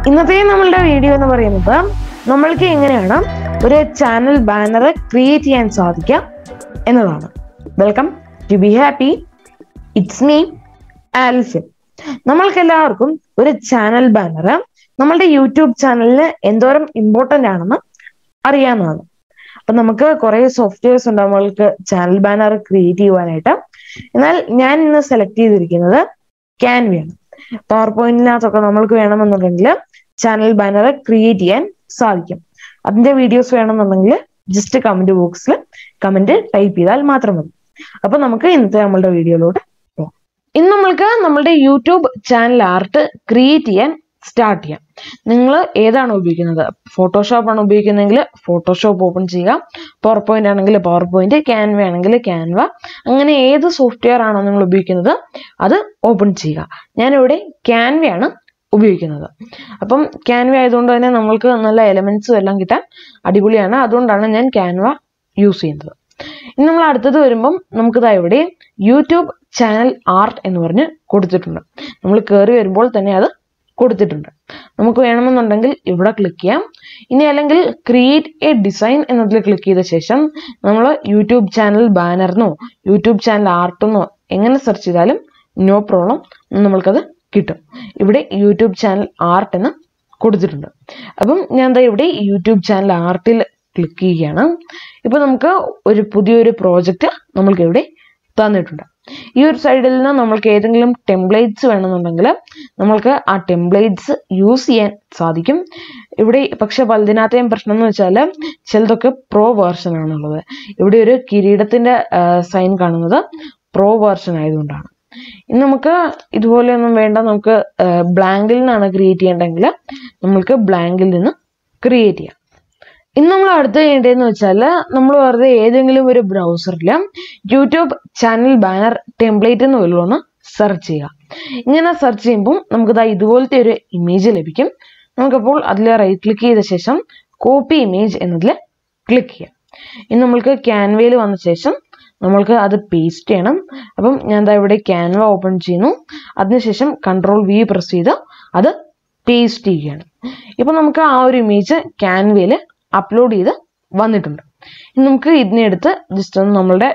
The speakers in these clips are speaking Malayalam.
ഇന്നത്തെ നമ്മളുടെ വീഡിയോ എന്ന് പറയുന്നത് നമ്മൾക്ക് എങ്ങനെയാണ് ഒരു ചാനൽ ബാനർ ക്രിയേറ്റ് ചെയ്യാൻ സാധിക്കുക എന്നതാണ് welcome to be happy it's me Alphin നമ്മൾക്ക് എല്ലാവർക്കും ഒരു ചാനൽ ബാനർ നമ്മളുടെ യൂട്യൂബ് ചാനലിന് എന്തോരം ഇമ്പോർട്ടന്റ് ആണെന്ന് അറിയാവുന്നതാണ് അപ്പൊ നമുക്ക് കുറെ സോഫ്റ്റ്വെയർസ് ഉണ്ട് നമ്മൾക്ക് ചാനൽ ബാനർ ക്രിയേറ്റ് ചെയ്യുവാനായിട്ട് എന്നാൽ ഞാൻ ഇന്ന് സെലക്ട് ചെയ്തിരിക്കുന്നത് ക്യാൻവയാണ് പവർ പോയിന്റിനകത്തൊക്കെ നമ്മൾക്ക് വേണമെന്നുണ്ടെങ്കിൽ ചാനൽ ബാനർ ക്രിയേറ്റ് ചെയ്യാൻ സാധിക്കും അതിന്റെ വീഡിയോസ് വേണമെന്നുണ്ടെങ്കിൽ ജസ്റ്റ് കമന്റ് ബോക്സിൽ കമന്റ് ടൈപ്പ് ചെയ്താൽ മാത്രം മതി അപ്പൊ നമുക്ക് ഇന്നത്തെ നമ്മളുടെ വീഡിയോയിലോട്ട് പോകാം ഇന്ന് നമ്മൾക്ക് നമ്മളുടെ യൂട്യൂബ് ചാനൽ ആർട്ട് ക്രിയേറ്റ് ചെയ്യാൻ സ്റ്റാർട്ട് ചെയ്യാം നിങ്ങൾ ഏതാണ് ഉപയോഗിക്കുന്നത് ഫോട്ടോഷോപ്പ് ആണ് ഉപയോഗിക്കുന്നതെങ്കിൽ ഫോട്ടോഷോപ്പ് ഓപ്പൺ ചെയ്യുക പവർ പോയിന്റ് ആണെങ്കിൽ പവർ പോയിന്റ് ക്യാൻവ ആണെങ്കിൽ ക്യാൻവ അങ്ങനെ ഏത് സോഫ്റ്റ്വെയർ ആണോ നിങ്ങൾ ഉപയോഗിക്കുന്നത് അത് ഓപ്പൺ ചെയ്യുക ഞാനിവിടെ ക്യാൻവയാണ് ഉപയോഗിക്കുന്നത് അപ്പം ക്യാൻവ ആയതുകൊണ്ട് തന്നെ നമ്മൾക്ക് നല്ല എലമെന്റ്സും എല്ലാം കിട്ടാൻ അടിപൊളിയാണ് അതുകൊണ്ടാണ് ഞാൻ ക്യാൻവ യൂസ് ചെയ്യുന്നത് ഇനി നമ്മൾ അടുത്തത് വരുമ്പം നമുക്കിതാ ഇവിടെ യൂട്യൂബ് ചാനൽ ആർട്ട് എന്ന് പറഞ്ഞ് കൊടുത്തിട്ടുണ്ട് നമ്മൾ കയറി വരുമ്പോൾ തന്നെ അത് കൊടുത്തിട്ടുണ്ട് നമുക്ക് വേണമെന്നുണ്ടെങ്കിൽ ഇവിടെ ക്ലിക്ക് ചെയ്യാം ഇനി അല്ലെങ്കിൽ ക്രിയേറ്റ് എ ഡിസൈൻ എന്നതിൽ ക്ലിക്ക് ചെയ്ത ശേഷം നമ്മൾ യൂട്യൂബ് ചാനൽ ബാനറിനോ യൂട്യൂബ് ചാനൽ ആർട്ടെന്നോ എങ്ങനെ സെർച്ച് ചെയ്താലും നോ പ്രോബ്ലം നമ്മൾക്കത് കിട്ടും ഇവിടെ യൂട്യൂബ് ചാനൽ ആർട്ട് എന്ന് കൊടുത്തിട്ടുണ്ട് അപ്പം ഞാൻ എന്താ ഇവിടെ യൂട്യൂബ് ചാനൽ ആർട്ടിൽ ക്ലിക്ക് ചെയ്യുകയാണ് ഇപ്പൊ നമുക്ക് ഒരു പുതിയൊരു പ്രോജക്റ്റ് നമ്മൾക്ക് ഇവിടെ തന്നിട്ടുണ്ട് ഈ ഒരു സൈഡിൽ നിന്ന് നമ്മൾക്ക് ഏതെങ്കിലും ടെംപ്ലേറ്റ്സ് വേണമെന്നുണ്ടെങ്കിൽ നമ്മൾക്ക് ആ ടെംപ്ലേറ്റ്സ് യൂസ് ചെയ്യാൻ സാധിക്കും ഇവിടെ പക്ഷെ പലതിനകത്തെയും പ്രശ്നം എന്ന് വെച്ചാൽ ചിലതൊക്കെ പ്രോ വേർഷൻ ആണുള്ളത് ഇവിടെ ഒരു കിരീടത്തിന്റെ സൈൻ കാണുന്നത് പ്രോ വേർഷൻ ആയതുകൊണ്ടാണ് ഇനി നമുക്ക് ഇതുപോലെയൊന്നും വേണ്ട നമുക്ക് ബ്ലാങ്കിൽ നിന്നാണ് ക്രിയേറ്റ് ചെയ്യേണ്ടതെങ്കിൽ നമ്മൾക്ക് ബ്ലാങ്കിൽ നിന്ന് ക്രിയേറ്റ് ചെയ്യാം ഇന്ന് നമ്മൾ അടുത്ത് ചെയ്യേണ്ടതെന്ന് വെച്ചാൽ നമ്മൾ വെറുതെ ഏതെങ്കിലും ഒരു ബ്രൗസറിൽ യൂട്യൂബ് ചാനൽ ബാനർ ടെംപ്ലേറ്റ് എന്ന് വല്ലതും ഒന്ന് സെർച്ച് ചെയ്യുക ഇങ്ങനെ സെർച്ച് ചെയ്യുമ്പോൾ നമുക്ക് ഇതാ ഇതുപോലത്തെ ഒരു ഇമേജ് ലഭിക്കും നമുക്കപ്പോൾ അതിൽ റൈറ്റ് ക്ലിക്ക് ചെയ്ത ശേഷം കോപ്പി ഇമേജ് എന്നതിൽ ക്ലിക്ക് ചെയ്യാം ഇനി നമ്മൾക്ക് ക്യാൻവയിൽ വന്ന ശേഷം നമ്മൾക്ക് അത് പേസ്റ്റ് ചെയ്യണം അപ്പം ഞാൻ ദാ ഇവിടെ ക്യാൻവ ഓപ്പൺ ചെയ്യുന്നു അതിനുശേഷം കൺട്രോൾ വി പ്രസ് ചെയ്ത് അത് പേസ്റ്റ് ചെയ്യുകയാണ് ഇപ്പൊ നമുക്ക് ആ ഒരു ഇമേജ് ക്യാൻവയിൽ അപ്ലോഡ് ചെയ്ത് വന്നിട്ടുണ്ട് ഇനി നമുക്ക് ഇതിനെ എടുത്ത് ജസ്റ്റ് ഒന്ന് നമ്മളുടെ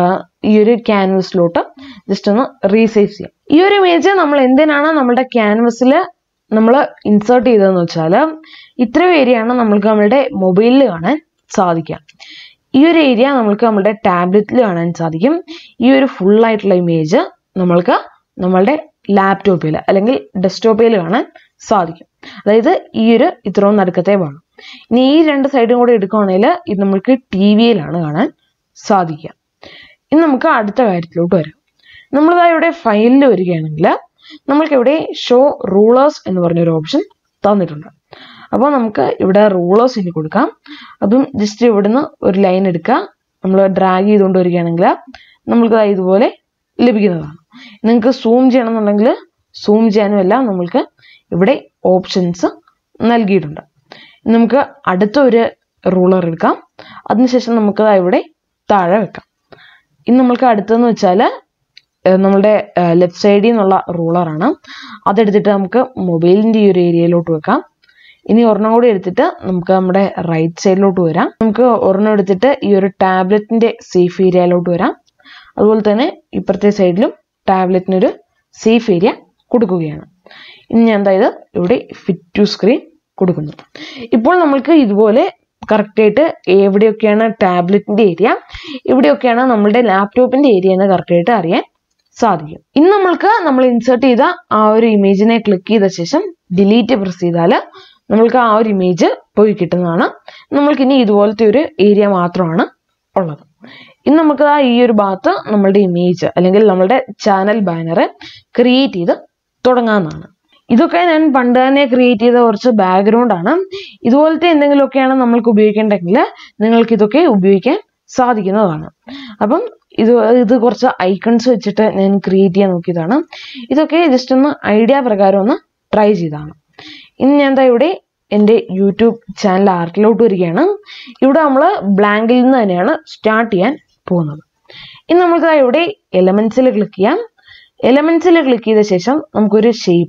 ഈ ഒരു ക്യാൻവസിലോട്ട് ജസ്റ്റ് ഒന്ന് റീസൈസ് ചെയ്യാം ഈ ഒരു ഇമേജ് നമ്മൾ എന്തിനാണ് നമ്മുടെ ക്യാൻവസിൽ നമ്മൾ ഇൻസേർട്ട് ചെയ്തതെന്ന് വെച്ചാൽ ഇത്രയും ഏരിയയാണ് നമ്മൾക്ക് നമ്മളുടെ മൊബൈലിൽ കാണാൻ സാധിക്കുക ഈ ഒരു ഏരിയ നമ്മൾക്ക് നമ്മുടെ ടാബ്ലറ്റിൽ കാണാൻ സാധിക്കും ഈ ഒരു ഫുൾ ആയിട്ടുള്ള ഇമേജ് നമ്മൾക്ക് നമ്മളുടെ ലാപ്ടോപ്പിൽ അല്ലെങ്കിൽ ഡെസ്ക്ടോപ്പിൽ കാണാൻ സാധിക്കും അതായത് ഈ ഒരു ഇത്രയും നടുക്കത്തെ വേണം ഇനി ഈ രണ്ട് സൈഡും കൂടെ എടുക്കുകയാണെങ്കിൽ ഇത് നമ്മൾക്ക് ടി വിയിലാണ് കാണാൻ സാധിക്കുക ഇനി നമുക്ക് അടുത്ത കാര്യത്തിലോട്ട് വരാം നമ്മളിതാ ഇവിടെ ഫയലിൽ വരികയാണെങ്കിൽ നമ്മൾക്ക് ഇവിടെ ഷോ റൂളേഴ്സ് എന്ന് പറഞ്ഞൊരു ഓപ്ഷൻ തന്നിട്ടുണ്ട് അപ്പോൾ നമുക്ക് ഇവിടെ റൂളേഴ്സ് ഇനി കൊടുക്കാം അതും ജസ്റ്റ് ഇവിടുന്ന് ഒരു ലൈൻ എടുക്കുക നമ്മൾ ഡ്രാഗ് ചെയ്തുകൊണ്ട് വരികയാണെങ്കിൽ നമ്മൾക്ക് ഇതുപോലെ ലഭിക്കുന്നതാണ് നിങ്ങൾക്ക് സൂം ചെയ്യണമെന്നുണ്ടെങ്കിൽ സൂം ചെയ്യാനും എല്ലാം നമ്മൾക്ക് ഇവിടെ ഓപ്ഷൻസ് നൽകിയിട്ടുണ്ട് നമുക്ക് അടുത്ത ഒരു റൂളർ എടുക്കാം അതിനുശേഷം നമുക്ക് ഇവിടെ താഴെ വെക്കാം ഇനി നമ്മൾക്ക് അടുത്തതെന്ന് വെച്ചാൽ നമ്മളുടെ ലെഫ്റ്റ് സൈഡിൽ നിന്നുള്ള റൂളറാണ് അതെടുത്തിട്ട് നമുക്ക് മൊബൈലിൻ്റെ ഈ ഒരു ഏരിയയിലോട്ട് വെക്കാം ഇനി ഒരെണ്ണം കൂടി എടുത്തിട്ട് നമുക്ക് നമ്മുടെ റൈറ്റ് സൈഡിലോട്ട് വരാം നമുക്ക് ഒരെണ്ണം എടുത്തിട്ട് ഈ ഒരു ടാബ്ലറ്റിന്റെ സേഫ് ഏരിയയിലോട്ട് വരാം അതുപോലെ തന്നെ ഇപ്പുറത്തെ സൈഡിലും ടാബ്ലറ്റിനൊരു സേഫ് ഏരിയ കൊടുക്കുകയാണ് ഇനി ഞാൻ അതായത് ഇവിടെ ഫിറ്റ് ടു സ്ക്രീൻ കൊടുക്കുന്നു ഇപ്പോൾ നമ്മൾക്ക് ഇതുപോലെ കറക്റ്റായിട്ട് എവിടെയൊക്കെയാണ് ടാബ്ലറ്റിന്റെ ഏരിയ എവിടെയൊക്കെയാണ് നമ്മളുടെ ലാപ്ടോപ്പിന്റെ ഏരിയ എന്ന് കറക്റ്റായിട്ട് അറിയാൻ സാധിക്കും ഇനി നമ്മൾക്ക് നമ്മൾ ഇൻസേർട്ട് ചെയ്ത ആ ഒരു ഇമേജിനെ ക്ലിക്ക് ചെയ്ത ശേഷം ഡിലീറ്റ് പ്രസ് ചെയ്താൽ നമ്മൾക്ക് ആ ഒരു ഇമേജ് പോയി കിട്ടുന്നതാണ് നമ്മൾക്ക് ഇനി ഇതുപോലത്തെ ഒരു ഏരിയ മാത്രമാണ് ഉള്ളത് ഇനി നമുക്ക് ആ ഈ ഒരു ഭാഗത്ത് നമ്മളുടെ ഇമേജ് അല്ലെങ്കിൽ നമ്മളുടെ ചാനൽ ബാനർ ക്രിയേറ്റ് ചെയ്ത് തുടങ്ങാവുന്നതാണ് ഇതൊക്കെ ഞാൻ പണ്ട് തന്നെ ക്രിയേറ്റ് ചെയ്ത കുറച്ച് ബാക്ക്ഗ്രൗണ്ട് ആണ് ഇതുപോലത്തെ എന്തെങ്കിലുമൊക്കെയാണ് നമ്മൾക്ക് ഉപയോഗിക്കേണ്ടെങ്കിൽ നിങ്ങൾക്ക് ഇതൊക്കെ ഉപയോഗിക്കാൻ സാധിക്കുന്നതാണ് അപ്പം ഇത് ഇത് കുറച്ച് ഐക്കൺസ് വെച്ചിട്ട് ഞാൻ ക്രിയേറ്റ് ചെയ്യാൻ നോക്കിയതാണ് ഇതൊക്കെ ജസ്റ്റ് ഒന്ന് ഐഡിയ പ്രകാരം ഒന്ന് ട്രൈ ചെയ്തതാണ് ഇനി ഞാൻ എന്താ ഇവിടെ എൻ്റെ യൂട്യൂബ് ചാനൽ ആർട്ടിലോട്ട് വരികയാണ് ഇവിടെ നമ്മൾ ബ്ലാങ്കിൽ നിന്ന് തന്നെയാണ് സ്റ്റാർട്ട് ചെയ്യാൻ പോകുന്നത് ഇനി നമുക്ക് ഇവിടെ എലമെന്റ്സിൽ ക്ലിക്ക് ചെയ്യാം എലമെന്റ്സിൽ ക്ലിക്ക് ചെയ്ത ശേഷം നമുക്കൊരു ഷേപ്പ്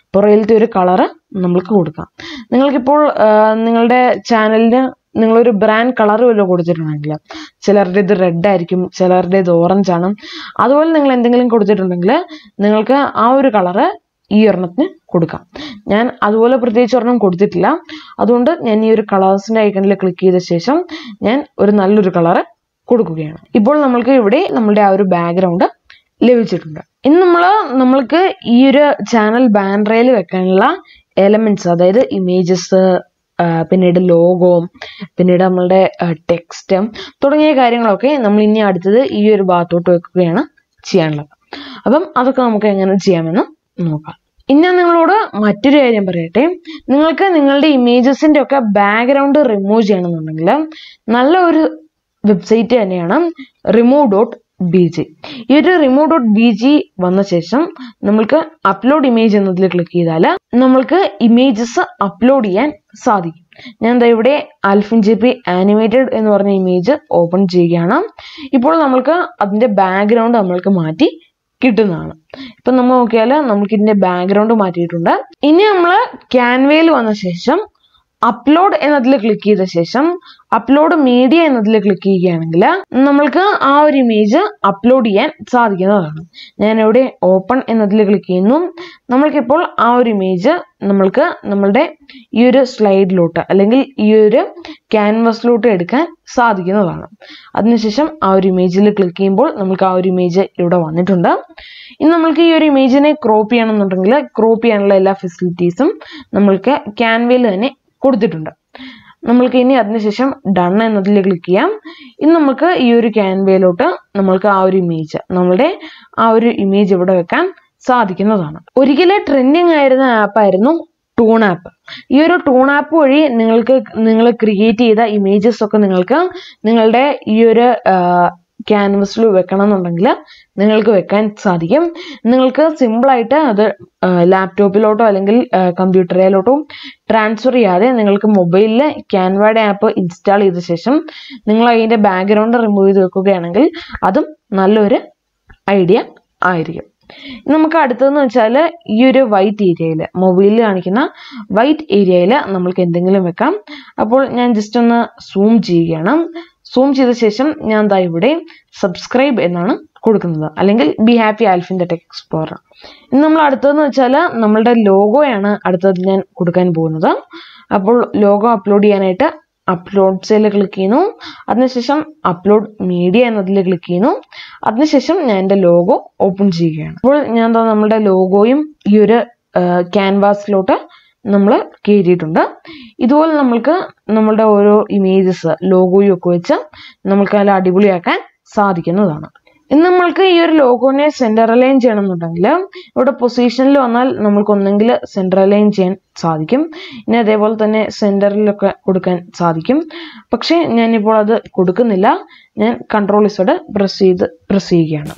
പുറകിലത്തെ ഒരു കളറ് നമ്മൾക്ക് കൊടുക്കാം നിങ്ങൾക്കിപ്പോൾ ആ, നിങ്ങളുടെ ചാനലിന് നിങ്ങളൊരു ബ്രാൻഡ് കളർ വല്ലതും കൊടുത്തിട്ടുണ്ടെങ്കിൽ ചിലരുടെ ഇത് റെഡ് ആയിരിക്കും ചിലരുടെ ഇത് ഓറഞ്ച് ആണ് അതുപോലെ നിങ്ങൾ എന്തെങ്കിലും കൊടുത്തിട്ടുണ്ടെങ്കിൽ നിങ്ങൾക്ക് ആ ഒരു കളറ് ഈ ഒരെണ്ണത്തിന് കൊടുക്കാം ഞാൻ അതുപോലെ പ്രത്യേകിച്ച് ഒരെണ്ണം കൊടുത്തിട്ടില്ല അതുകൊണ്ട് ഞാൻ ഈ ഒരു കളേഴ്സിന്റെ ഐക്കണിൽ ക്ലിക്ക് ചെയ്ത ശേഷം ഞാൻ ഒരു നല്ലൊരു കളറ് കൊടുക്കുകയാണ് ഇപ്പോൾ നമ്മൾക്ക് ഇവിടെ നമ്മളുടെ ആ ഒരു ബാക്ക്ഗ്രൗണ്ട് ലഭിച്ചിട്ടുണ്ട് ഇന്ന് നമ്മൾ നമ്മൾക്ക് ഈ ഒരു ചാനൽ ബാൻഡ്രയിൽ വെക്കാനുള്ള എലമെന്റ്സ് അതായത് ഇമേജസ് പിന്നീട് ലോഗോ പിന്നീട് നമ്മളുടെ ടെക്സ്റ്റ് തുടങ്ങിയ കാര്യങ്ങളൊക്കെ നമ്മൾ ഇനി അടുത്തത് ഈ ഒരു ഭാഗത്തോട്ട് വെക്കുകയാണ് ചെയ്യാനുള്ളത് അപ്പം അതൊക്കെ നമുക്ക് എങ്ങനെ ചെയ്യാമെന്ന് നോക്കാം ഇനി ഞാൻ നിങ്ങളോട് മറ്റൊരു കാര്യം പറയട്ടെ നിങ്ങൾക്ക് നിങ്ങളുടെ ഇമേജസിന്റെ ഒക്കെ ബാക്ക്ഗ്രൗണ്ട് റിമൂവ് ചെയ്യണമെന്നുണ്ടെങ്കിൽ നല്ല ഒരു വെബ്സൈറ്റ് തന്നെയാണ് റിമൂവ് ഡോട്ട് ബി ജി ഈ ഒരു റിമൂവ് ഡോട്ട് ബി ജി വന്ന ശേഷം നമ്മൾക്ക് അപ്ലോഡ് ഇമേജ് എന്നതിൽ ക്ലിക്ക് ചെയ്താൽ നമ്മൾക്ക് ഇമേജസ് അപ്ലോഡ് ചെയ്യാൻ സാധിക്കും ഞാൻ ദാ ഇവിടെ ആൽഫിൻ ജി പി ആനിമേറ്റഡ് എന്ന് പറഞ്ഞ ഇമേജ് ഓപ്പൺ ചെയ്യുകയാണ് ഇപ്പോൾ നമ്മൾക്ക് അതിന്റെ ബാക്ക്ഗ്രൗണ്ട് നമ്മൾക്ക് മാറ്റി കിട്ടുന്നതാണ് ഇപ്പൊ നമ്മൾ നോക്കിയാൽ നമുക്ക് ഇതിന്റെ ബാക്ക്ഗ്രൗണ്ട് മാറ്റിയിട്ടുണ്ട് ഇനി നമ്മൾ ക്യാൻവയിൽ വന്ന ശേഷം അപ്ലോഡ് എന്നതിൽ ക്ലിക്ക് ചെയ്ത ശേഷം അപ്ലോഡ് മീഡിയ എന്നതിൽ ക്ലിക്ക് ചെയ്യുകയാണെങ്കിൽ നമ്മൾക്ക് ആ ഒരു ഇമേജ് അപ്ലോഡ് ചെയ്യാൻ സാധിക്കുന്നതാണ് ഞാൻ ഇവിടെ ഓപ്പൺ എന്നതിൽ ക്ലിക്ക് ചെയ്യുന്നു നമ്മൾക്കിപ്പോൾ ആ ഒരു ഇമേജ് നമ്മൾക്ക് നമ്മളുടെ ഈ ഒരു സ്ലൈഡിലോട്ട് അല്ലെങ്കിൽ ഈ ഒരു ക്യാൻവസിലോട്ട് എടുക്കാൻ സാധിക്കുന്നതാണ് അതിനുശേഷം ആ ഒരു ഇമേജിൽ ക്ലിക്ക് ചെയ്യുമ്പോൾ നമുക്ക് ആ ഒരു ഇമേജ് ഇവിടെ വന്നിട്ടുണ്ട് ഇനി നമ്മൾക്ക് ഈ ഒരു ഇമേജിനെ ക്രോപ്പ് ചെയ്യണമെന്നുണ്ടെങ്കിൽ ക്രോപ്പ് ചെയ്യാനുള്ള എല്ലാ ഫെസിലിറ്റീസും നമ്മൾക്ക് ക്യാൻവയിൽ തന്നെ കൊടുത്തിട്ടുണ്ട് നമ്മൾക്ക് ഇനി അതിനുശേഷം ഡൺ എന്നതിൽ ക്ലിക്ക് ചെയ്യാം ഇനി നമുക്ക് ഈ ഒരു ക്യാൻവയിലോട്ട് നമ്മൾക്ക് ആ ഒരു ഇമേജ് നമ്മളുടെ ആ ഒരു ഇമേജ് ഇവിടെ വെക്കാൻ സാധിക്കുന്നതാണ് ഒരിക്കലും ട്രെൻഡിങ് ആയിരുന്ന ആപ്പായിരുന്നു ടൂൺ ആപ്പ് ഈ ഒരു ടൂൺ ആപ്പ് വഴി നിങ്ങൾക്ക് നിങ്ങൾ ക്രിയേറ്റ് ചെയ്ത ഇമേജസ് ഒക്കെ നിങ്ങൾക്ക് നിങ്ങളുടെ ഈ ഒരു ക്യാൻവസിൽ വെക്കണം എന്നുണ്ടെങ്കിൽ നിങ്ങൾക്ക് വെക്കാൻ സാധിക്കും നിങ്ങൾക്ക് സിമ്പിളായിട്ട് അത് ലാപ്ടോപ്പിലോട്ടോ അല്ലെങ്കിൽ കമ്പ്യൂട്ടറിലോട്ടോ ട്രാൻസ്ഫർ ചെയ്യാതെ നിങ്ങൾക്ക് മൊബൈലിൽ ക്യാൻവയുടെ ആപ്പ് ഇൻസ്റ്റാൾ ചെയ്ത ശേഷം നിങ്ങൾ അതിൻ്റെ ബാക്ക്ഗ്രൗണ്ട് റിമൂവ് ചെയ്ത് വെക്കുകയാണെങ്കിൽ അതും നല്ലൊരു ഐഡിയ ആയിരിക്കും നമുക്ക് അടുത്തതെന്ന് വെച്ചാൽ ഈ ഒരു വൈറ്റ് ഏരിയയിൽ മൊബൈലിൽ കാണിക്കുന്ന വൈറ്റ് ഏരിയയിൽ നമ്മൾക്ക് എന്തെങ്കിലും വെക്കാം അപ്പോൾ ഞാൻ ജസ്റ്റ് ഒന്ന് സൂം ചെയ്യുകയാണ് സൂം ചെയ്ത ശേഷം ഞാൻ ദാ ഇവിടെ സബ്സ്ക്രൈബ് എന്നാണ് കൊടുക്കുന്നത് അല്ലെങ്കിൽ be happy Alphin the tech explorer ഇനി നമ്മൾ അടുത്തതെന്ന് വെച്ചാൽ നമ്മളുടെ ലോഗോയാണ് അടുത്തത് ഞാൻ കൊടുക്കാൻ പോകുന്നത് അപ്പോൾ ലോഗോ അപ്ലോഡ് ചെയ്യാനായിട്ട് അപ്ലോഡ്സിൽ ക്ലിക്ക് ചെയ്യുന്നു അതിനുശേഷം അപ്ലോഡ് മീഡിയ എന്നതിൽ ക്ലിക്ക് ചെയ്യുന്നു അതിനുശേഷം ഞാൻ എൻ്റെ ലോഗോ ഓപ്പൺ ചെയ്യുകയാണ് അപ്പോൾ ഞാൻ എന്താ നമ്മുടെ ലോഗോയും ഈ ഒരു ക്യാൻവാസിലോട്ട് നമ്മൾ കയറിയിട്ടുണ്ട് ഇതുപോലെ നമ്മൾക്ക് നമ്മളുടെ ഓരോ ഇമേജസ് ലോഗോയും ഒക്കെ വെച്ച് നമുക്ക് നല്ല അടിപൊളിയാക്കാൻ സാധിക്കുന്നതാണ് ഇനി നമ്മൾക്ക് ഈ ഒരു ലോഗോനെ സെന്റർ അലൈൻ ചെയ്യണമെന്നുണ്ടെങ്കിൽ ഇവിടെ പൊസിഷനിൽ വന്നാൽ നമ്മൾക്ക് ഒന്നെങ്കിൽ സെന്റർ അലൈൻ ചെയ്യാൻ സാധിക്കും ഇനി അതേപോലെ തന്നെ സെന്ററിലൊക്കെ കൊടുക്കാൻ സാധിക്കും പക്ഷേ ഞാനിപ്പോൾ അത് കൊടുക്കുന്നില്ല ഞാൻ കൺട്രോൾ ഇസോടെ പ്രസ് ചെയ്ത് പ്രസ് ചെയ്യുകയാണ്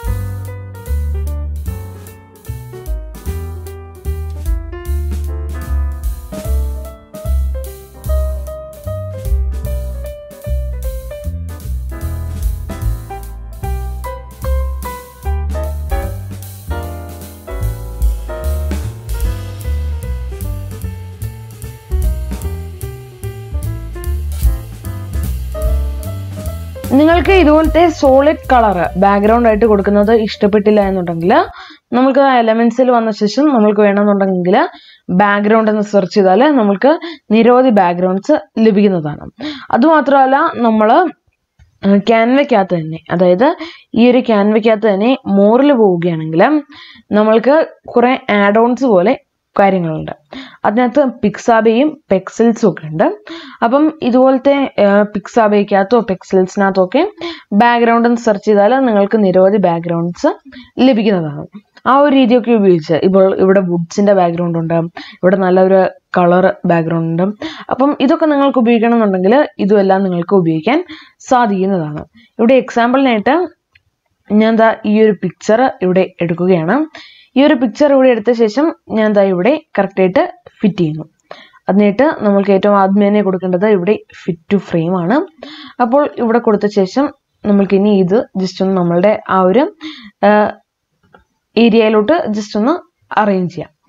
നിങ്ങൾക്ക് ഇതുപോലത്തെ സോളിഡ് കളർ ബാക്ക്ഗ്രൗണ്ട് ആയിട്ട് കൊടുക്കുന്നത് ഇഷ്ടപ്പെട്ടില്ല എന്നുണ്ടെങ്കിൽ നമുക്ക് എലമെന്റ്സിൽ വന്ന ശേഷം നമ്മൾക്ക് വേണമെന്നുണ്ടെങ്കിൽ ബാക്ക്ഗ്രൗണ്ട് എന്ന് സെർച്ച് ചെയ്താൽ നമുക്ക് നിരവധി ബാക്ക്ഗ്രൗണ്ട്സ് ലഭിക്കുന്നതാണ് അതുമാത്രമല്ല നമ്മൾ ക്യാൻവയ്ക്കകത്ത് തന്നെ അതായത് ഈ ഒരു ക്യാൻവയ്ക്കകത്ത് തന്നെ മോറിൽ പോവുകയാണെങ്കിൽ നമ്മൾക്ക് കുറെ ആഡ് ഓൺസ് പോലെ കാര്യങ്ങളുണ്ട് അതിനകത്ത് പിക്സാബയും പെക്സൽസും ഒക്കെ ഉണ്ട് അപ്പം ഇതുപോലത്തെ പിക്സാബയ്ക്കകത്തോ പെക്സൽസിനകത്തോ ഒക്കെ ബാക്ക്ഗ്രൗണ്ട് എന്ന് സെർച്ച് ചെയ്താൽ നിങ്ങൾക്ക് നിരവധി ബാക്ക്ഗ്രൗണ്ട്സ് ലഭിക്കുന്നതാണ് ആ ഒരു രീതിയൊക്കെ ഉപയോഗിച്ച് ഇപ്പോൾ ഇവിടെ വുഡ്സിന്റെ ബാക്ക്ഗ്രൗണ്ട് ഉണ്ട് ഇവിടെ നല്ലൊരു കളർ ബാക്ക്ഗ്രൗണ്ട് ഉണ്ട് അപ്പം ഇതൊക്കെ നിങ്ങൾക്ക് ഉപയോഗിക്കണം എന്നുണ്ടെങ്കിൽ ഇതുമെല്ലാം നിങ്ങൾക്ക് ഉപയോഗിക്കാൻ സാധിക്കുന്നതാണ് ഇവിടെ എക്സാമ്പിളിനായിട്ട് ഞാൻ ദാ ഈ ഒരു പിക്ചർ ഇവിടെ എടുക്കുകയാണ് ഈ ഒരു പിക്ചർ ഇവിടെ എടുത്ത ശേഷം ഞാൻ ദാ ഇവിടെ കറക്റ്റായിട്ട് ഫിറ്റ് ചെയ്യുന്നു അതിനായിട്ട് നമ്മൾക്ക് ഏറ്റവും ആദ്യം തന്നെ കൊടുക്കേണ്ടത് ഇവിടെ ഫിറ്റ് ടു ഫ്രെയിം ആണ് അപ്പോൾ ഇവിടെ കൊടുത്ത ശേഷം നമ്മൾക്ക് ഇനി ഇത് ജസ്റ്റ് ഒന്ന് നമ്മളുടെ ആ ഒരു ഏരിയയിലോട്ട് ജസ്റ്റ് ഒന്ന് അറേഞ്ച് ചെയ്യാം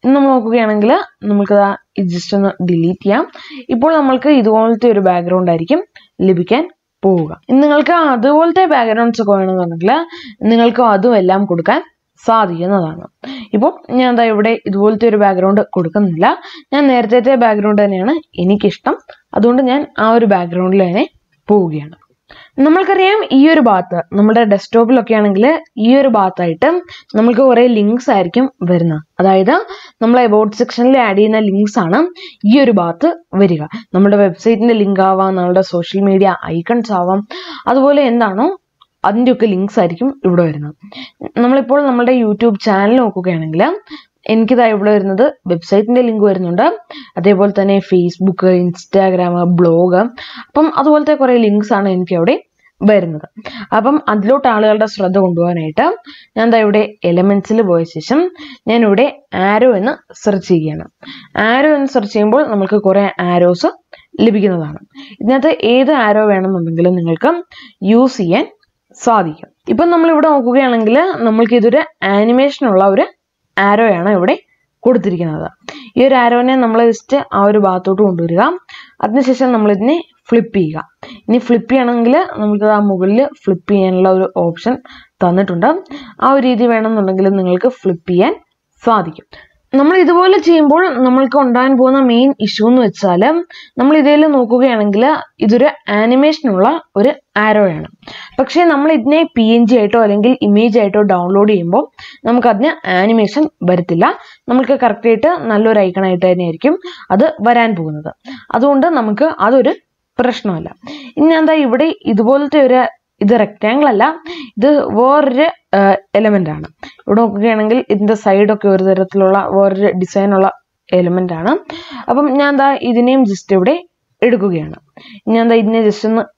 ഇന്ന് നമ്മൾ നോക്കുകയാണെങ്കിൽ നമുക്ക് ഇത് ജസ്റ്റ് ഒന്ന് ഡിലീറ്റ് ചെയ്യാം ഇപ്പോൾ നമ്മൾക്ക് ഇതുപോലത്തെ ഒരു ബാക്ക്ഗ്രൗണ്ട് ആയിരിക്കും ലഭിക്കാൻ പോവുക ഇനി നിങ്ങൾക്ക് അതുപോലത്തെ ബാക്ക്ഗ്രൗണ്ട്സ് ഒക്കെ വേണമെന്നുണ്ടെങ്കിൽ നിങ്ങൾക്ക് അതും എല്ലാം കൊടുക്കാൻ സാധിക്കുന്നതാണ് ഇപ്പോൾ ഞാൻ എന്താ ഇവിടെ ഇതുപോലത്തെ ഒരു ബാക്ക്ഗ്രൗണ്ട് കൊടുക്കുന്നില്ല ഞാൻ നേരത്തെ ബാക്ക്ഗ്രൗണ്ട് തന്നെയാണ് എനിക്കിഷ്ടം അതുകൊണ്ട് ഞാൻ ആ ഒരു ബാക്ക്ഗ്രൗണ്ടിൽ തന്നെ പോവുകയാണ് നമ്മൾക്കറിയാം ഈ ഒരു ഭാഗത്ത് നമ്മുടെ ഡെസ്ക്ടോപ്പിലൊക്കെ ആണെങ്കിൽ ഈ ഒരു ഭാഗത്തായിട്ട് നമ്മൾക്ക് കുറേ ലിങ്ക്സ് ആയിരിക്കും വരുന്നത് അതായത് നമ്മൾ എബൌട്ട് സെക്ഷനിൽ ആഡ് ചെയ്യുന്ന ലിങ്ക്സ് ആണ് ഈ ഒരു ഭാഗത്ത് വരിക നമ്മുടെ വെബ്സൈറ്റിന്റെ ലിങ്ക് ആവാം നമ്മുടെ സോഷ്യൽ മീഡിയ ഐക്കൺസ് ആവാം അതുപോലെ എന്താണോ അതിൻ്റെയൊക്കെ ലിങ്ക്സ് ആയിരിക്കും ഇവിടെ വരുന്നത് നമ്മളിപ്പോൾ നമ്മുടെ യൂട്യൂബ് ചാനൽ നോക്കുകയാണെങ്കിൽ എനിക്കിതാ ഇവിടെ വരുന്നത് വെബ്സൈറ്റിന്റെ ലിങ്ക് വരുന്നുണ്ട് അതേപോലെ തന്നെ ഫേസ്ബുക്ക് ഇൻസ്റ്റാഗ്രാം ബ്ലോഗ് അപ്പം അതുപോലത്തെ കുറേ ലിങ്ക്സ് ആണ് എനിക്ക് അവിടെ വരുന്നത് അപ്പം അതിലോട്ട് ആളുകളുടെ ശ്രദ്ധ കൊണ്ടുപോകാനായിട്ട് ഞാൻ എന്താ ഇവിടെ എലമെന്റ്സിൽ പോയ ശേഷം ഞാൻ ഇവിടെ ആരോ എന്ന് സെർച്ച് ചെയ്യുകയാണ് ആരോ എന്ന് സെർച്ച് ചെയ്യുമ്പോൾ നമുക്ക് കുറേ ആരോസ് ലഭിക്കുന്നതാണ് ഇതിനകത്ത് ഏത് ആരോ വേണമെന്നുണ്ടെങ്കിലും നിങ്ങൾക്ക് യൂസ് ചെയ്യാൻ സാധിക്കും ഇപ്പം നമ്മൾ ഇവിടെ നോക്കുകയാണെങ്കിൽ നമ്മൾക്ക് ഇതൊരു ആനിമേഷനുള്ള ഒരു ആരോയാണ് ഇവിടെ കൊടുത്തിരിക്കുന്നത് ഈ ഒരു ആരോനെ നമ്മൾ ജസ്റ്റ് ആ ഒരു ഭാഗത്തോട്ട് കൊണ്ടുവരിക അതിനുശേഷം നമ്മൾ ഇതിനെ ഫ്ലിപ്പ് ചെയ്യുക ഇനി ഫ്ലിപ്പ് ചെയ്യണമെങ്കിൽ നമുക്ക് ആ മുകളിൽ ഫ്ലിപ്പ് ചെയ്യാനുള്ള ഒരു ഓപ്ഷൻ തന്നിട്ടുണ്ട് ആ ഒരു രീതി വേണമെന്നുണ്ടെങ്കിൽ നിങ്ങൾക്ക് ഫ്ലിപ്പ് ചെയ്യാൻ സാധിക്കും നമ്മൾ ഇതുപോലെ ചെയ്യുമ്പോൾ നമ്മൾക്ക് ഉണ്ടാകാൻ പോകുന്ന മെയിൻ ഇഷ്യൂ എന്ന് വെച്ചാൽ നമ്മൾ ഇതിൽ നോക്കുകയാണെങ്കിൽ ഇതൊരു ആനിമേഷനുള്ള ഒരു ആരോയാണ് പക്ഷേ നമ്മൾ ഇതിനെ പി എൻ ജി ആയിട്ടോ അല്ലെങ്കിൽ ഇമേജ് ആയിട്ടോ ഡൗൺലോഡ് ചെയ്യുമ്പോൾ നമുക്കതിന് ആനിമേഷൻ വരത്തില്ല നമുക്ക് കറക്റ്റായിട്ട് നല്ലൊരു ഐക്കണായിട്ട് തന്നെയായിരിക്കും അത് വരാൻ പോകുന്നത് അതുകൊണ്ട് നമുക്ക് അതൊരു പ്രശ്നമല്ല ഇനി എന്താ ഇവിടെ ഇതുപോലത്തെ ഒരു ഇത് റെക്റ്റാങ്കിൾ അല്ല ഇത് വേറൊരു എലമെന്റ് ആണ് ഇവിടെ നോക്കുകയാണെങ്കിൽ ഇതിന്റെ സൈഡൊക്കെ ഒരു തരത്തിലുള്ള വേറൊരു ഡിസൈനുള്ള എലമെന്റ് ആണ് അപ്പം ഞാൻ എന്താ ഇതിനെയും ജസ്റ്റ് ഇവിടെ എടുക്കുകയാണ് ഞാൻ എന്താ ഇതിനെ ജസ്റ്റ് ഒന്ന്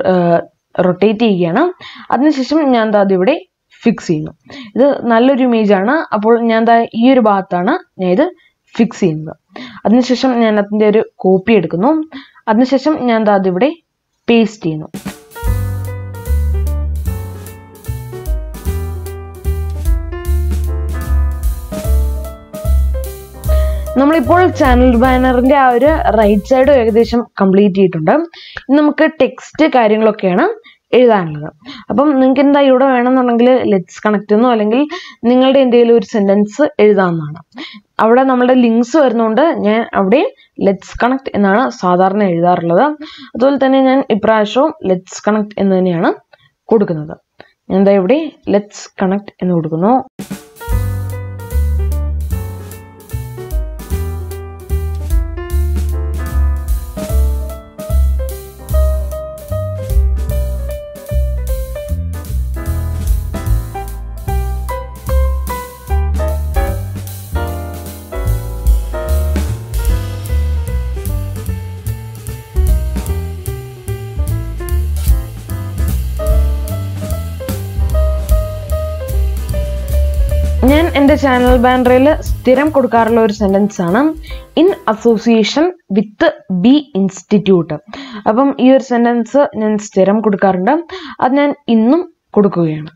റൊട്ടേറ്റ് ചെയ്യുകയാണ് അതിനുശേഷം ഞാൻ എന്താ അതിവിടെ ഫിക്സ് ചെയ്യുന്നു ഇത് നല്ലൊരു ഇമേജ് ആണ് അപ്പോൾ ഞാൻ എന്താ ഈ ഒരു ഭാഗത്താണ് ഞാൻ ഇത് ഫിക്സ് ചെയ്യുന്നത് അതിനുശേഷം ഞാൻ അതിൻ്റെ ഒരു കോപ്പി എടുക്കുന്നു അതിനുശേഷം ഞാൻ എന്താ അതിവിടെ പേസ്റ്റ് ചെയ്യുന്നു നമ്മളിപ്പോൾ ചാനൽ ബാനറിന്റെ ആ ഒരു റൈറ്റ് സൈഡ് ഏകദേശം കംപ്ലീറ്റ് ചെയ്തിട്ടുണ്ട് ഇനി നമുക്ക് ടെക്സ്റ്റ് കാര്യങ്ങളൊക്കെയാണ് എഴുതാനുള്ളത് അപ്പം നിങ്ങൾക്ക് എന്താ ഇവിടെ വേണമെന്നുണ്ടെങ്കിൽ ലെറ്റ്സ് കണക്ട് എന്നോ അല്ലെങ്കിൽ നിങ്ങളുടെ എന്തെങ്കിലും ഒരു സെന്റൻസ് എഴുതാവുന്നതാണ് അവിടെ നമ്മുടെ ലിങ്ക്സ് വരുന്നതുകൊണ്ട് ഞാൻ അവിടെ ലെറ്റ്സ് കണക്ട് എന്നാണ് സാധാരണ എഴുതാറുള്ളത് അതുപോലെ തന്നെ ഞാൻ ഇപ്രാവശ്യവും ലെറ്റ്സ് കണക്ട് എന്ന് തന്നെയാണ് കൊടുക്കുന്നത് ഞാൻ എന്താ ഇവിടെ ലെറ്റ്സ് കണക്ട് എന്ന് കൊടുക്കുന്നു ഞാൻ എൻ്റെ ചാനൽ ബാനറിൽ സ്ഥിരം കൊടുക്കാറുള്ള ഒരു സെൻറ്റൻസ് ആണ് in association with B institute അപ്പം ഈ ഒരു സെൻറ്റൻസ് ഞാൻ സ്ഥിരം കൊടുക്കാറുണ്ട് അത് ഞാൻ ഇന്നും കൊടുക്കുകയാണ്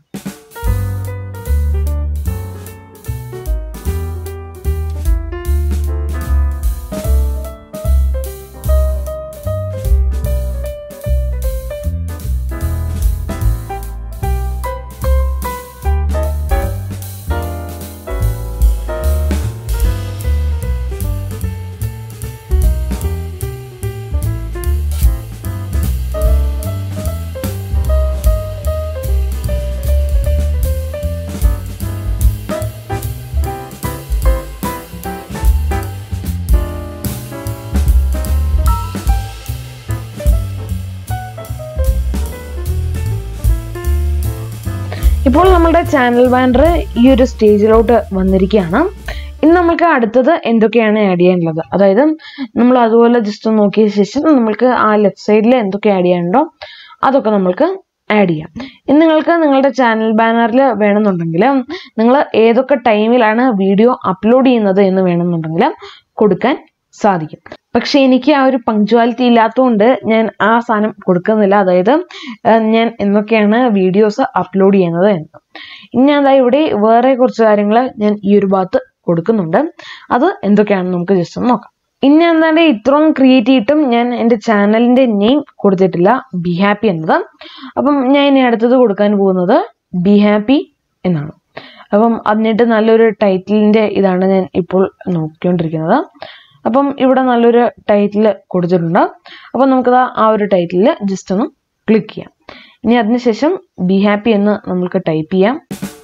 ഇപ്പോൾ നമ്മുടെ ചാനൽ ബാനർ ഈ ഒരു സ്റ്റേജിലോട്ട് വന്നിരിക്കുകയാണ് ഇനി നമുക്ക് അടുത്തത് എന്തൊക്കെയാണ് ആഡ് ചെയ്യാനുള്ളത് അതായത് നമ്മൾ അതുപോലെ ജസ്റ്റ് ഒന്ന് നോക്കിയ ശേഷം നമ്മൾക്ക് ആ ലെഫ്റ്റ് സൈഡിൽ എന്തൊക്കെ ആഡ് ചെയ്യാനുണ്ടോ അതൊക്കെ നമ്മൾക്ക് ആഡ് ചെയ്യാം ഇനി നിങ്ങൾക്ക് നിങ്ങളുടെ ചാനൽ ബാനറിൽ വേണമെന്നുണ്ടെങ്കിൽ നിങ്ങൾ ഏതൊക്കെ ടൈമിലാണ് വീഡിയോ അപ്ലോഡ് ചെയ്യുന്നത് എന്ന് വേണമെന്നുണ്ടെങ്കിൽ കൊടുക്കാൻ സാധിക്കും പക്ഷെ എനിക്ക് ആ ഒരു പങ്ക്ച്വാലിറ്റി ഇല്ലാത്തതുകൊണ്ട് ഞാൻ ആ സാധനം കൊടുക്കുന്നില്ല അതായത് ഏഹ്, ഞാൻ എന്നൊക്കെയാണ് വീഡിയോസ് അപ്ലോഡ് ചെയ്യുന്നത് എന്ന് ഇനി അതാ ഇവിടെ വേറെ കുറച്ച് കാര്യങ്ങൾ ഞാൻ ഈ ഒരു ഭാഗത്ത് കൊടുക്കുന്നുണ്ട് അത് എന്തൊക്കെയാണെന്ന് നമുക്ക് ജസ്റ്റ് ഒന്ന് നോക്കാം ഇനി എന്താണ്ട് ഇത്രയും ക്രിയേറ്റ് ചെയ്തിട്ടും ഞാൻ എൻ്റെ ചാനലിൻ്റെ നെയിം കൊടുത്തിട്ടില്ല ബി ഹാപ്പി എന്നത് അപ്പം ഞാൻ ഇനി അടുത്തത് കൊടുക്കാൻ പോകുന്നത് ബി ഹാപ്പി എന്നാണ് അപ്പം അതിനിട്ട് നല്ലൊരു ടൈറ്റിലിൻ്റെ ഇതാണ് ഞാൻ ഇപ്പോൾ നോക്കിക്കൊണ്ടിരിക്കുന്നത് അപ്പം ഇവിടെ നല്ലൊരു ടൈറ്റിൽ കൊടുത്തിട്ടുണ്ട് അപ്പം നമുക്കത് ആ ഒരു ടൈറ്റിലിൽ ജസ്റ്റ് ഒന്ന് ക്ലിക്ക് ചെയ്യാം ഇനി അതിനുശേഷം ബി ഹാപ്പി എന്ന് നമുക്ക് ടൈപ്പ് ചെയ്യാം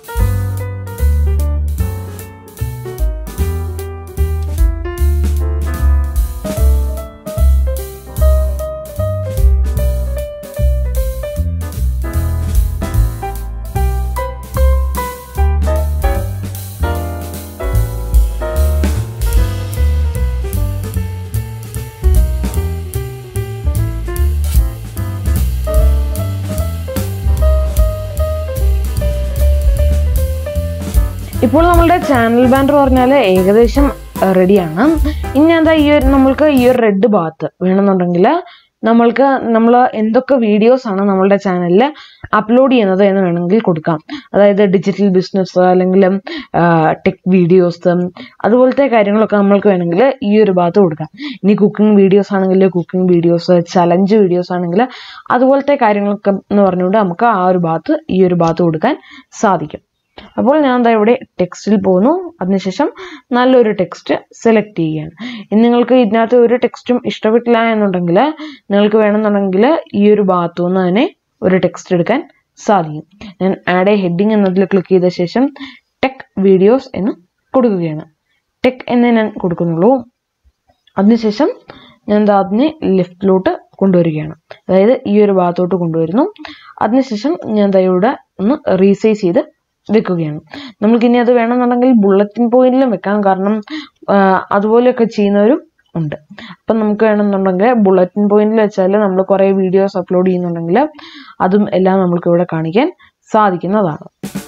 ഇപ്പോൾ നമ്മളുടെ ചാനൽ ബാൻഡർ പറഞ്ഞാൽ ഏകദേശം റെഡിയാണ് ഇനി എന്താ ഈ ഒരു നമ്മൾക്ക് ഈ ഒരു റെഡ് ഭാഗത്ത് വേണമെന്നുണ്ടെങ്കിൽ നമ്മൾക്ക് നമ്മൾ എന്തൊക്കെ വീഡിയോസ് ആണ് നമ്മളുടെ ചാനലിൽ അപ്ലോഡ് ചെയ്യുന്നത് എന്ന് വേണമെങ്കിൽ കൊടുക്കാം അതായത് ഡിജിറ്റൽ ബിസിനസ് അല്ലെങ്കിൽ ടെക് വീഡിയോസ് അതുപോലത്തെ കാര്യങ്ങളൊക്കെ നമ്മൾക്ക് വേണമെങ്കിൽ ഈ ഒരു ഭാഗത്ത് കൊടുക്കാം ഇനി കുക്കിംഗ് വീഡിയോസ് ആണെങ്കിൽ കുക്കിംഗ് വീഡിയോസ് ചലഞ്ച് വീഡിയോസ് ആണെങ്കിൽ അതുപോലത്തെ കാര്യങ്ങളൊക്കെ എന്ന് പറഞ്ഞുകൊണ്ട് നമുക്ക് ആ ഒരു ഭാഗത്ത് ഈ ഒരു ഭാഗത്ത് കൊടുക്കാൻ സാധിക്കും അപ്പോൾ ഞാൻ എന്താ ഇവിടെ ടെക്സ്റ്റിൽ പോകുന്നു അതിനുശേഷം നല്ലൊരു ടെക്സ്റ്റ് സെലക്ട് ചെയ്യുകയാണ് ഇനി നിങ്ങൾക്ക് ഇതിനകത്ത് ഒരു ടെക്സ്റ്റും ഇഷ്ടപ്പെട്ടില്ല എന്നുണ്ടെങ്കിൽ നിങ്ങൾക്ക് വേണമെന്നുണ്ടെങ്കിൽ ഈ ഒരു ഭാഗത്തു നിന്ന് തന്നെ ഒരു ടെക്സ്റ്റ് എടുക്കാൻ സാധിക്കും ഞാൻ ആഡ് എ ഹെഡിങ് എന്നതിൽ ക്ലിക്ക് ചെയ്ത ശേഷം ടെക് വീഡിയോസ് എന്ന് കൊടുക്കുകയാണ് ടെക് എന്നേ ഞാൻ കൊടുക്കുന്നുള്ളൂ അതിനുശേഷം ഞാൻ എന്താ അതിനെ ലെഫ്റ്റിലോട്ട് കൊണ്ടുവരികയാണ് അതായത് ഈ ഒരു ഭാഗത്തോട്ട് കൊണ്ടുവരുന്നു അതിനുശേഷം ഞാൻ എന്താ ഇവിടെ ഒന്ന് റീസൈസ് ചെയ്ത് വെക്കുകയാണ് നമുക്ക് ഇനി അത് വേണമെന്നുണ്ടെങ്കിൽ ബുള്ളറ്റിൻ പോയിന്റിലും വെക്കാം കാരണം ആ, അതുപോലെയൊക്കെ ചെയ്യുന്നവരും ഉണ്ട് അപ്പം നമുക്ക് വേണമെന്നുണ്ടെങ്കിൽ ബുള്ളറ്റിൻ പോയിന്റിൽ വെച്ചാൽ നമ്മൾ കുറേ വീഡിയോസ് അപ്ലോഡ് ചെയ്യുന്നുണ്ടെങ്കിൽ അതും എല്ലാം നമുക്ക് ഇവിടെ കാണിക്കാൻ സാധിക്കുന്നതാണ്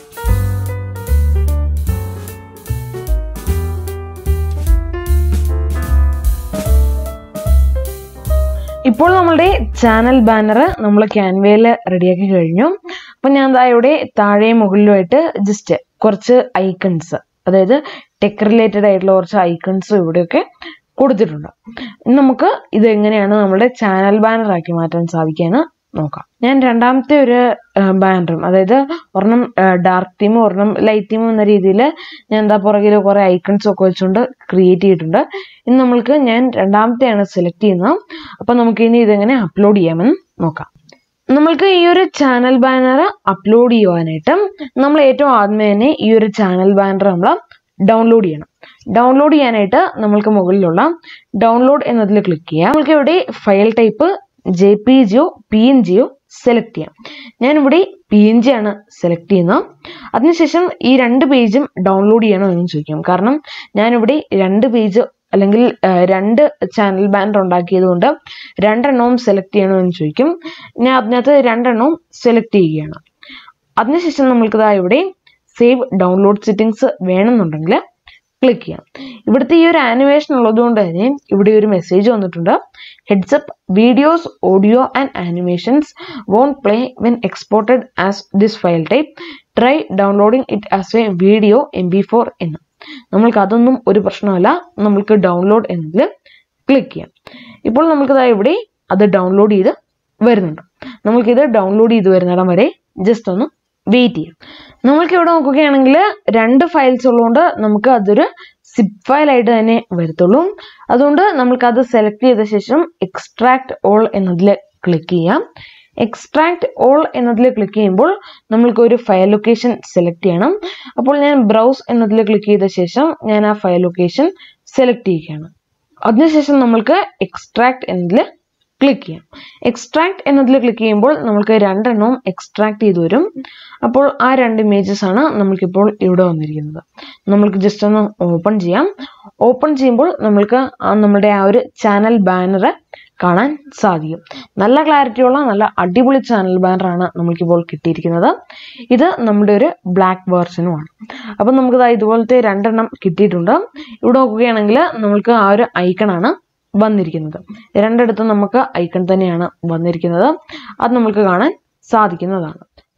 ഇപ്പോൾ നമ്മളുടെ ചാനൽ ബാനർ നമ്മൾ ക്യാൻവയിൽ റെഡിയാക്കി കഴിഞ്ഞു അപ്പം ഞാൻ ദാ ഇവിടെ താഴെ മുകളിലുമായിട്ട് ജസ്റ്റ് കുറച്ച് ഐക്കൺസ് അതായത് ടെക് റിലേറ്റഡ് ആയിട്ടുള്ള കുറച്ച് ഐക്കൺസ് ഇവിടെയൊക്കെ കൊടുത്തിട്ടുണ്ട് ഇനി നമുക്ക് ഇത് എങ്ങനെയാണ് നമ്മുടെ ചാനൽ ബാനർ ആക്കി മാറ്റാൻ സാധിക്കുകയെന്ന് നോക്കാം ഞാൻ രണ്ടാമത്തെ ഒരു ബാനറും അതായത് ഒരെണ്ണം ഡാർക്ക് തീമും ഒരെണ്ണം ലൈറ്റ് തീമും എന്ന രീതിയിൽ ഞാൻ എന്താ പുറകിൽ കുറേ ഐക്കൺസ് ഒക്കെ വെച്ചുകൊണ്ട് ക്രിയേറ്റ് ചെയ്തിട്ടുണ്ട് ഇനി നമ്മൾക്ക് ഞാൻ രണ്ടാമത്തെയാണ് സെലക്ട് ചെയ്യുന്നത് അപ്പം നമുക്ക് ഇനി ഇതെങ്ങനെ അപ്ലോഡ് ചെയ്യാമെന്ന് നോക്കാം നമ്മൾക്ക് ഈ ഒരു ചാനൽ ബാനർ അപ്ലോഡ് ചെയ്യുവാനായിട്ട് നമ്മൾ ഏറ്റവും ആദ്യമേ തന്നെ ഈ ഒരു ചാനൽ ബാനർ നമ്മൾ ഡൗൺലോഡ് ചെയ്യണം ഡൗൺലോഡ് ചെയ്യാനായിട്ട് നമ്മൾക്ക് മുകളിലുള്ള ഡൗൺലോഡ് എന്നതിൽ ക്ലിക്ക് ചെയ്യാം നമ്മൾക്ക് ഇവിടെ file type J P G or P N G or select ചെയ്യാം ഞാനിവിടെ പി എൻ ജി ആണ് സെലക്ട് ചെയ്യുന്നത് അതിനുശേഷം ഈ രണ്ട് പേജും ഡൗൺലോഡ് ചെയ്യണോ എന്ന് ചോദിക്കും കാരണം ഞാനിവിടെ രണ്ട് പേജ് അല്ലെങ്കിൽ ആ, രണ്ട് ചാനൽ ബാനർ ഉണ്ടാക്കിയത് കൊണ്ട് രണ്ടെണ്ണവും സെലക്ട് ചെയ്യണോ എന്ന് ചോദിക്കും ഞാൻ അതിനകത്ത് രണ്ടെണ്ണവും സെലക്ട് ചെയ്യുകയാണ് അതിനുശേഷം നമ്മൾക്ക് ഇതാ ഇവിടെ സേവ് ഡൗൺലോഡ് സെറ്റിങ്സ് വേണമെന്നുണ്ടെങ്കിൽ ക്ലിക്ക് ചെയ്യാം ഇവിടുത്തെ ഈ ഒരു ആനിമേഷൻ ഉള്ളതുകൊണ്ട് തന്നെ ഇവിടെ ഒരു മെസ്സേജ് വന്നിട്ടുണ്ട് heads up videos audio and animations won't play when exported as this file type try downloading it as a video M P four എന്ന് നമ്മൾക്ക് അതൊന്നും ഒരു പ്രശ്നമല്ല നമ്മൾക്ക് ഡൗൺലോഡ് എന്നതിൽ ക്ലിക്ക് ചെയ്യാം ഇപ്പോൾ നമുക്കിതാ ഇവിടെ അത് ഡൗൺലോഡ് ചെയ്ത് വരുന്നുണ്ട് നമ്മൾക്കിത് ഡൗൺലോഡ് ചെയ്ത് വരുന്നിടം വരെ ജസ്റ്റ് ഒന്ന് വെയിറ്റ് ചെയ്യാം നമ്മൾക്ക് ഇവിടെ നോക്കുകയാണെങ്കിൽ രണ്ട് ഫയൽസ് ഉള്ളതുകൊണ്ട് നമുക്ക് അതൊരു സിപ്പ് ഫയൽ ആയിട്ട് തന്നെ വരത്തുള്ളൂ അതുകൊണ്ട് നമുക്ക് അത് സെലക്ട് ചെയ്ത ശേഷം എക്സ്ട്രാക്ട് ഓൾ എന്നതിൽ ക്ലിക്ക് ചെയ്യാം എക്സ്ട്രാക്ട് ഓൾ എന്നതിൽ ക്ലിക്ക് ചെയ്യുമ്പോൾ നമ്മൾക്ക് ഒരു ഫയൽ ലൊക്കേഷൻ സെലക്ട് ചെയ്യണം അപ്പോൾ ഞാൻ ബ്രൗസ് എന്നതിൽ ക്ലിക്ക് ചെയ്ത ശേഷം ഞാൻ ആ ഫയൽ ലൊക്കേഷൻ സെലക്ട് ചെയ്യുകയാണ് അതിനുശേഷം നമ്മൾക്ക് എക്സ്ട്രാക്ട് എന്നതിൽ ക്ലിക്ക് ചെയ്യാം എക്സ്ട്രാക്ട് എന്നതിൽ ക്ലിക്ക് ചെയ്യുമ്പോൾ നമുക്ക് രണ്ടെണ്ണവും എക്സ്ട്രാക്ട് ചെയ്ത് വരും അപ്പോൾ ആ രണ്ട് ഇമേജസ് ആണ് നമുക്കിപ്പോൾ ഇവിടെ വന്നിരിക്കുന്നത് നമ്മൾക്ക് ജസ്റ്റ് ഒന്ന് ഓപ്പൺ ചെയ്യാം ഓപ്പൺ ചെയ്യുമ്പോൾ നമ്മൾക്ക് ആ നമ്മുടെ ആ ഒരു ചാനൽ ബാനർ കാണാൻ സാധിക്കും നല്ല ക്ലാരിറ്റിയുള്ള നല്ല അടിപൊളി ചാനൽ ബാനറാണ് നമുക്കിപ്പോൾ കിട്ടിയിരിക്കുന്നത് ഇത് നമ്മുടെ ഒരു ബ്ലാക്ക് വേർഷനുമാണ് അപ്പം നമുക്ക് ദാ ഇതുപോലത്തെ രണ്ടെണ്ണം കിട്ടിയിട്ടുണ്ട് ഇവിടെ നോക്കുകയാണെങ്കിൽ നമുക്ക് ആ ഒരു ഐക്കണാണ് വന്നിരിക്കുന്നത് രണ്ടിടത്തും നമുക്ക് ഐക്കൺ തന്നെയാണ് വന്നിരിക്കുന്നത് അത് നമുക്ക് കാണാൻ സാധിക്കുന്നതാണ്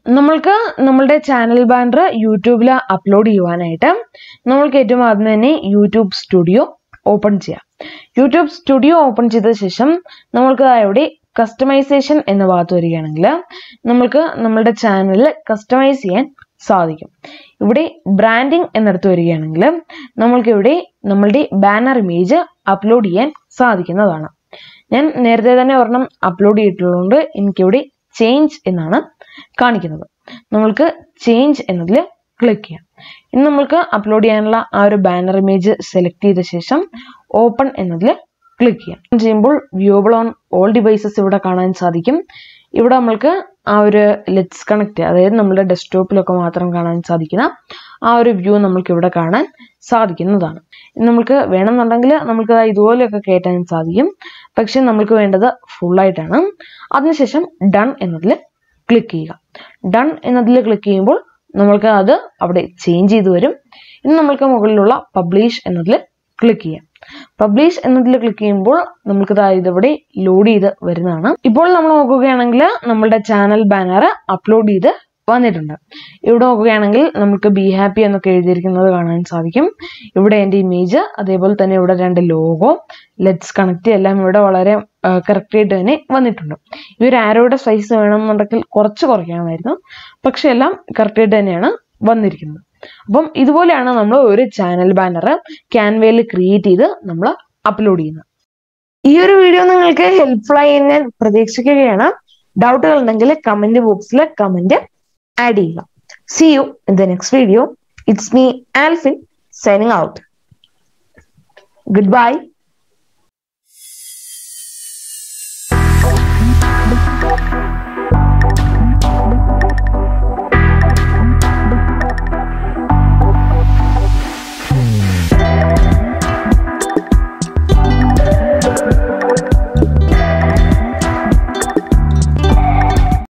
നമ്മൾക്ക് നമ്മളുടെ ചാനൽ ബാനർ യൂട്യൂബിൽ അപ്ലോഡ് ചെയ്യുവാനായിട്ട് നമ്മൾക്ക് ഏറ്റവും ആദ്യം തന്നെ യൂട്യൂബ് സ്റ്റുഡിയോ ഓപ്പൺ ചെയ്യാം യൂട്യൂബ് സ്റ്റുഡിയോ ഓപ്പൺ ചെയ്ത ശേഷം നമ്മൾക്ക് ഇവിടെ കസ്റ്റമൈസേഷൻ എന്ന ഭാഗത്ത് വരികയാണെങ്കിൽ നമ്മൾക്ക് നമ്മളുടെ ചാനലിൽ കസ്റ്റമൈസ് ചെയ്യാൻ സാധിക്കും ഇവിടെ ബ്രാൻഡിങ് എന്നിടത്ത് വരികയാണെങ്കിൽ നമ്മൾക്ക് ഇവിടെ നമ്മളുടെ ബാനർ ഇമേജ് അപ്ലോഡ് ചെയ്യാൻ സാധിക്കുന്നതാണ് ഞാൻ നേരത്തെ തന്നെ ഒരെണ്ണം അപ്ലോഡ് ചെയ്തിട്ടുള്ളതുകൊണ്ട് എനിക്കിവിടെ ചേഞ്ച് എന്നാണ് കാണിക്കുന്നത് നമ്മൾക്ക് ചേഞ്ച് എന്നതിൽ ക്ലിക്ക് ചെയ്യാം ഇനി നമ്മൾക്ക് അപ്ലോഡ് ചെയ്യാനുള്ള ആ ഒരു ബാനർ ഇമേജ് സെലക്ട് ചെയ്ത ശേഷം ഓപ്പൺ എന്നതിൽ ക്ലിക്ക് ചെയ്യാം ചെയ്യുമ്പോൾ വ്യൂബിൾ ഓൺ ഓൾ ഡിവൈസസ് ഇവിടെ കാണാൻ സാധിക്കും ഇവിടെ നമ്മൾക്ക് ആ ഒരു ലെറ്റ്സ് കണക്ട് അതായത് നമ്മുടെ ഡെസ്ക്ടോപ്പിലൊക്കെ മാത്രം കാണാൻ സാധിക്കുന്ന ആ ഒരു വ്യൂ നമ്മൾക്ക് ഇവിടെ കാണാൻ സാധിക്കുന്നതാണ് നമുക്ക് വേണമെന്നുണ്ടെങ്കിൽ നമുക്ക് ഇതുപോലെയൊക്കെ കയറ്റാൻ സാധിക്കും പക്ഷെ നമുക്ക് വേണ്ടത് ഫുള്ളായിട്ടാണ് അതിനുശേഷം ഡൺ എന്നതിൽ ക്ലിക്ക് ചെയ്യുക ഡൺ എന്നതിൽ ക്ലിക്ക് ചെയ്യുമ്പോൾ നമ്മൾക്ക് അത് അവിടെ ചേഞ്ച് ചെയ്ത് വരും ഇനി നമ്മൾക്ക് മുകളിലുള്ള പബ്ലിഷ് എന്നതിൽ ക്ലിക്ക് ചെയ്യാം പബ്ലിഷ് എന്നതിൽ ക്ലിക്ക് ചെയ്യുമ്പോൾ നമുക്ക് ഇതിവിടെ ലോഡ് ചെയ്ത് വരുന്നതാണ് ഇപ്പോൾ നമ്മൾ നോക്കുകയാണെങ്കിൽ നമ്മളുടെ ചാനൽ ബാനർ അപ്ലോഡ് ചെയ്ത് വന്നിട്ടുണ്ട് ഇവിടെ നോക്കുകയാണെങ്കിൽ നമുക്ക് ബി ഹാപ്പി എന്നൊക്കെ എഴുതിയിരിക്കുന്നത് കാണാൻ സാധിക്കും ഇവിടെ എൻ്റെ ഇമേജ് അതേപോലെ തന്നെ ഇവിടെ രണ്ട് ലോഗോ ലെറ്റ്സ് കണക്ട് എല്ലാം ഇവിടെ വളരെ കറക്റ്റ് ആയിട്ട് തന്നെ വന്നിട്ടുണ്ട് ഈ ഒരു ആരോയുടെ സൈസ് വേണമെന്നുണ്ടെങ്കിൽ കുറച്ച് കുറയ്ക്കാമായിരുന്നു പക്ഷെ എല്ലാം കറക്റ്റ് ആയിട്ട് തന്നെയാണ് വന്നിരിക്കുന്നത് അപ്പം ഇതുപോലെയാണ് നമ്മൾ ഒരു ചാനൽ ബാനർ ക്യാൻവയിൽ ക്രിയേറ്റ് ചെയ്ത് നമ്മൾ അപ്ലോഡ് ചെയ്യുന്നത് ഈ ഒരു വീഡിയോ നിങ്ങൾക്ക് ഹെൽപ്ഫുൾ ആയി ഞാൻ പ്രതീക്ഷിക്കുകയാണ് ഡൗട്ടുകൾ ഉണ്ടെങ്കിൽ കമന്റ് ബോക്സിൽ കമന്റ് ആഡ് ചെയ്യുക see you in the next video it's me Alphin signing out good by